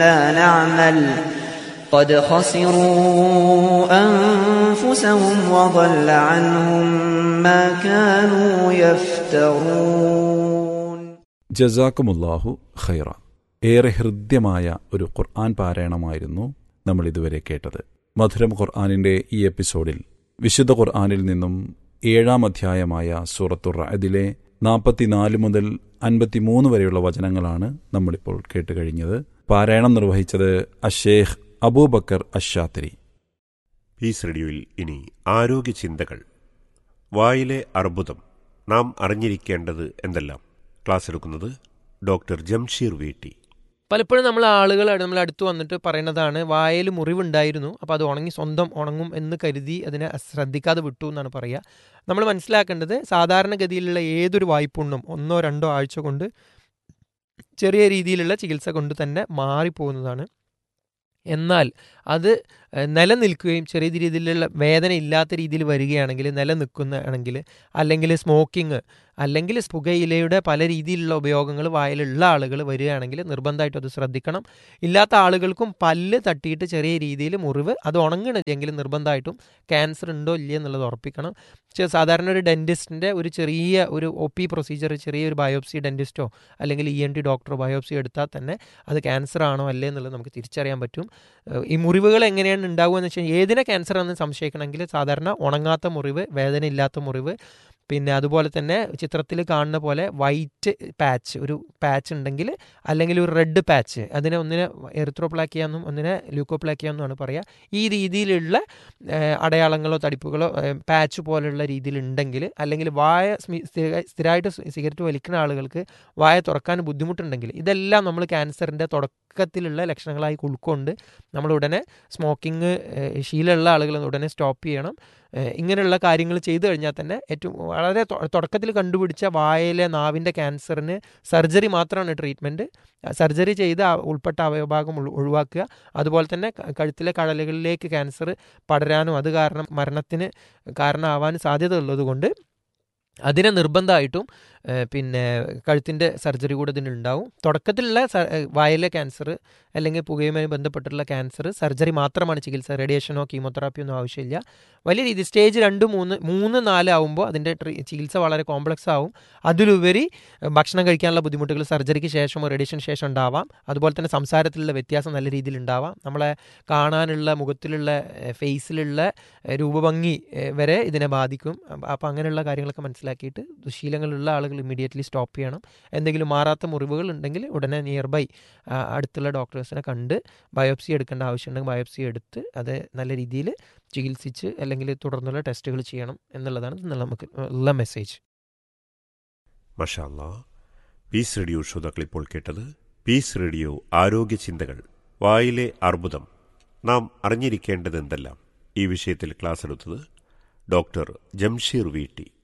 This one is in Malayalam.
لا نعمل قد خسروا أنفسهم وضل عنهم ما كانوا يفترون ജസാക്കുമുല്ലാഹു ഖൈറ ഏറെ ഹൃദ്യമായ ഒരു ഖുർആൻ പാരായണമായിരുന്നു നമ്മൾ ഇതുവരെ കേട്ടത് മധുരം ഖുർആാനിന്റെ ഈ എപ്പിസോഡിൽ വിശുദ്ധ ഖുർആാനിൽ നിന്നും ഏഴാം അധ്യായമായ സൂറത്തുർ റഅദിലെ നാൽപ്പത്തിനാല് മുതൽ അൻപത്തിമൂന്ന് വരെയുള്ള വചനങ്ങളാണ് നമ്മളിപ്പോൾ കേട്ടുകഴിഞ്ഞത് പാരായണം നിർവഹിച്ചത് അഷേഖ് അബൂബക്കർ അഷാത്തിരി പീസ് റേഡിയോയിൽ ഇനി ആരോഗ്യ ചിന്തകൾ വായിലെ അർബുദം നാം അറിഞ്ഞിരിക്കേണ്ടത് എന്തെല്ലാം ക്ലാസ് എടുക്കുന്നത് ഡോക്ടർ ജംഷീർ വീട്ടി പലപ്പോഴും നമ്മൾ ആളുകൾ നമ്മൾ അടുത്ത് വന്നിട്ട് പറയുന്നതാണ് വായയിൽ മുറിവുണ്ടായിരുന്നു അപ്പോൾ അത് ഉണങ്ങി സ്വന്തം ഉണങ്ങും എന്ന് കരുതി അതിനെ ശ്രദ്ധിക്കാതെ വിട്ടു എന്നാണ് പറയുക നമ്മൾ മനസ്സിലാക്കേണ്ടത് സാധാരണഗതിയിലുള്ള ഏതൊരു വായ്പുണ്ണും ഒന്നോ രണ്ടോ ആഴ്ച കൊണ്ട് ചെറിയ രീതിയിലുള്ള ചികിത്സ കൊണ്ട് തന്നെ മാറിപ്പോകുന്നതാണ് എന്നാൽ അത് ഏഹ്, നിലനിൽക്കുകയും ചെറിയ രീതിയിലുള്ള വേദന ഇല്ലാത്ത രീതിയിൽ വരികയാണെങ്കിൽ നിലനിൽക്കുന്നതാണെങ്കിൽ അല്ലെങ്കിൽ സ്മോക്കിംഗ് അല്ലെങ്കിൽ പുകയിലയുടെ പല രീതിയിലുള്ള ഉപയോഗങ്ങൾ വായിലുള്ള ആളുകൾ വരികയാണെങ്കിൽ നിർബന്ധമായിട്ടും അത് ശ്രദ്ധിക്കണം ഇല്ലാത്ത ആളുകൾക്കും പല്ല് തട്ടിയിട്ട് ചെറിയ രീതിയിൽ മുറിവ് അത് ഉണങ്ങണമെങ്കിൽ നിർബന്ധമായിട്ടും ക്യാൻസർ ഉണ്ടോ ഇല്ലയോ എന്നുള്ളത് ഉറപ്പിക്കണം പക്ഷേ സാധാരണ ഒരു ഡെൻറ്റിസ്റ്റിൻ്റെ ഒരു ചെറിയ ഒരു ഒ പി പ്രൊസീജിയർ ചെറിയൊരു ബയോപ്സി ഡെൻറ്റിസ്റ്റോ അല്ലെങ്കിൽ ഇ എൻ ടി ഡോക്ടറോ ബയോപ്സി എടുത്താൽ തന്നെ അത് ക്യാൻസർ ആണോ അല്ലേ എന്നുള്ളത് നമുക്ക് തിരിച്ചറിയാൻ പറ്റും ഏഹ് ഈ മുറിവുകൾ എങ്ങനെയാണ് ഉണ്ടാവുക എന്ന് വെച്ചാൽ ഏതിനെ ക്യാൻസർ ആണെന്ന് സംശയിക്കണമെങ്കിൽ സാധാരണ ഉണങ്ങാത്ത മുറിവ് വേദന ഇല്ലാത്ത മുറിവ് പിന്നെ അതുപോലെ തന്നെ ചിത്രത്തിൽ കാണുന്ന പോലെ വൈറ്റ് പാച്ച് ഒരു പാച്ച് ഉണ്ടെങ്കിൽ അല്ലെങ്കിൽ ഒരു റെഡ് പാച്ച് അതിനെ ഒന്നിനെ എറിത്രോപ്ലാക്കിയ എന്നും ഒന്നിനെ ല്യൂക്കോപ്ലാക്കിയ എന്നുമാണ് പറയുക ഈ രീതിയിലുള്ള ഏഹ്, അടയാളങ്ങളോ തടിപ്പുകളോ പാച്ച് പോലുള്ള രീതിയിൽ ഉണ്ടെങ്കിൽ അല്ലെങ്കിൽ വായ സ്മി- സ്ഥിര- സ്ഥിരമായിട്ട് സിഗരറ്റ് വലിക്കുന്ന ആളുകൾക്ക് വായ തുറക്കാൻ ബുദ്ധിമുട്ടുണ്ടെങ്കിൽ ഇതെല്ലാം നമ്മൾ ക്യാൻസറിൻ്റെ തുടക്കത്തിലുള്ള ലക്ഷണങ്ങളായി ഉൾക്കൊണ്ട് നമ്മൾ ഉടനെ സ്മോക്കിംഗ് ശീലമുള്ള ആളുകൾ ഉടനെ സ്റ്റോപ്പ് ചെയ്യണം ഏഹ് ഇങ്ങനെയുള്ള കാര്യങ്ങൾ ചെയ്തു കഴിഞ്ഞാൽ തന്നെ ഏറ്റവും വളരെ തൊ- തുടക്കത്തിൽ കണ്ടുപിടിച്ച വായയിലെ നാവിൻ്റെ ക്യാൻസറിന് സർജറി മാത്രമാണ് ട്രീറ്റ്മെൻറ്റ് സർജറി ചെയ്ത് ആ ഉൾപ്പെട്ട അവയവഭാഗം ഒഴി- ഒഴിവാക്കുക അതുപോലെ തന്നെ ക- കഴുത്തിലെ കടലുകളിലേക്ക് ക്യാൻസർ പടരാനും അത് കാരണം മരണത്തിന് കാരണമാവാൻ സാധ്യത ഉള്ളതുകൊണ്ട് അതിനെ നിർബന്ധമായിട്ടും ഏഹ് പിന്നെ കഴുത്തിൻ്റെ സർജറി കൂടെ ഇതിനുണ്ടാവും തുടക്കത്തിലുള്ള സ- ഏഹ് വായിലെ ക്യാൻസർ അല്ലെങ്കിൽ പുകയുമായി ബന്ധപ്പെട്ടുള്ള ക്യാൻസർ സർജറി മാത്രമാണ് ചികിത്സ റേഡിയേഷനോ കീമോതെറാപ്പിയോ ഒന്നും ആവശ്യമില്ല വലിയ രീതി സ്റ്റേജ് രണ്ട് മൂന്ന് മൂന്ന് നാല് ആവുമ്പോൾ അതിൻ്റെ ട്രീ ചികിത്സ വളരെ കോംപ്ലക്സ് ആവും അതിലുപരി ഏഹ് ഭക്ഷണം കഴിക്കാനുള്ള ബുദ്ധിമുട്ടുകൾ സർജറിക്ക് ശേഷമോ റേഡിയേഷന് ശേഷം ഉണ്ടാവാം അതുപോലെ തന്നെ സംസാരത്തിലുള്ള വ്യത്യാസം നല്ല രീതിയിൽ ഉണ്ടാവാം നമ്മളെ കാണാനുള്ള മുഖത്തിലുള്ള ഏഹ് ഫേസിലുള്ള ഏഹ് രൂപഭംഗി ഏഹ് വരെ ഇതിനെ ബാധിക്കും അപ്പോൾ അങ്ങനെയുള്ള കാര്യങ്ങളൊക്കെ മനസ്സിലാക്കിയിട്ട് ദുശീലങ്ങളുള്ള ആളുകൾ ഇമ്മീഡിയറ്റ്ലി സ്റ്റോപ്പ് ചെയ്യണം എന്തെങ്കിലും മാറാത്ത മുറിവുകൾ ഉണ്ടെങ്കിൽ ഉടനെ നിയർ ബൈ അടുത്തുള്ള ഡോക്ടേഴ്സിനെ കണ്ട് ബയോപ്സി എടുക്കേണ്ട ആവശ്യമുണ്ടെങ്കിൽ ബയോപ്സി എടുത്ത് അത് നല്ല രീതിയിൽ ചികിത്സിച്ച് അല്ലെങ്കിൽ തുടർന്നുള്ള ടെസ്റ്റുകൾ ചെയ്യണം എന്നുള്ളതാണ് ഇന്ന് നമുക്ക് ഉള്ള മെസ്സേജ് മഷാല്ല പീസ് റേഡിയോ ശ്രോതാക്കൾ ഇപ്പോൾ കേട്ടത് പീസ് റേഡിയോ ആരോഗ്യ ചിന്തകൾ വായിലെ അർബുദം നാം അറിഞ്ഞിരിക്കേണ്ടത് എന്തെല്ലാം ഈ വിഷയത്തിൽ ക്ലാസ് എടുത്തത് ഡോക്ടർ ജംഷീർ വീട്ടി